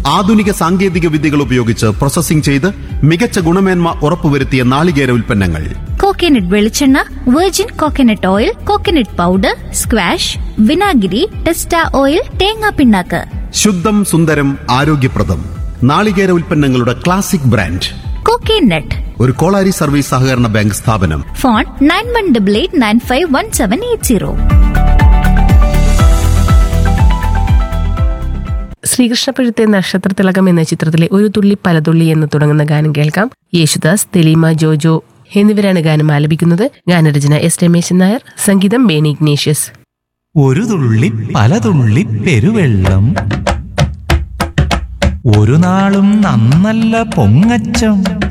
ആധുനിക സാങ്കേതിക വിദ്യകൾ ഉപയോഗിച്ച് പ്രോസസ്സിംഗ് ചെയ്ത് മികച്ച ഗുണമേന്മ ഉറപ്പുവരുത്തിയ നാളികേര ഉൽപ്പന്നങ്ങൾ കോക്കനട്ട് വെളിച്ചെണ്ണ virgin coconut oil coconut powder squash വിനാഗിരി ടെസ്റ്റ ഓയിൽ തേങ്ങാ പിണ്ണാക്ക് ശുദ്ധം സുന്ദരം ആരോഗ്യപ്രദം നാളികേര ഉൽപ്പന്നങ്ങളുടെ ക്ലാസിക് ബ്രാൻഡ് കോക്കനട്ട് ഒരു കോളാരി സർവീസ് സഹകരണ ബാങ്ക് സ്ഥാപനം phone nine one double eight nine five one seven eight zero ശ്രീകൃഷ്ണപുരത്തെ നക്ഷത്രത്തിളകം എന്ന ചിത്രത്തിലെ ഒരു തുള്ളി പലതുള്ളി എന്ന് തുടങ്ങുന്ന ഗാനം കേൾക്കാം യേശുദാസ് തെലീമ ജോജോ എന്നിവരാണ് ഗാനം ആലപിക്കുന്നത് ഗാനരചന എസ് രമേശൻ നായർ സംഗീതം ബേണി ഇഗ്നേഷ്യസ് ഒരു തുള്ളി പല തുള്ളി പെരുവെള്ളം ഒരു നാളും നന്നല്ല പൊങ്ങച്ചം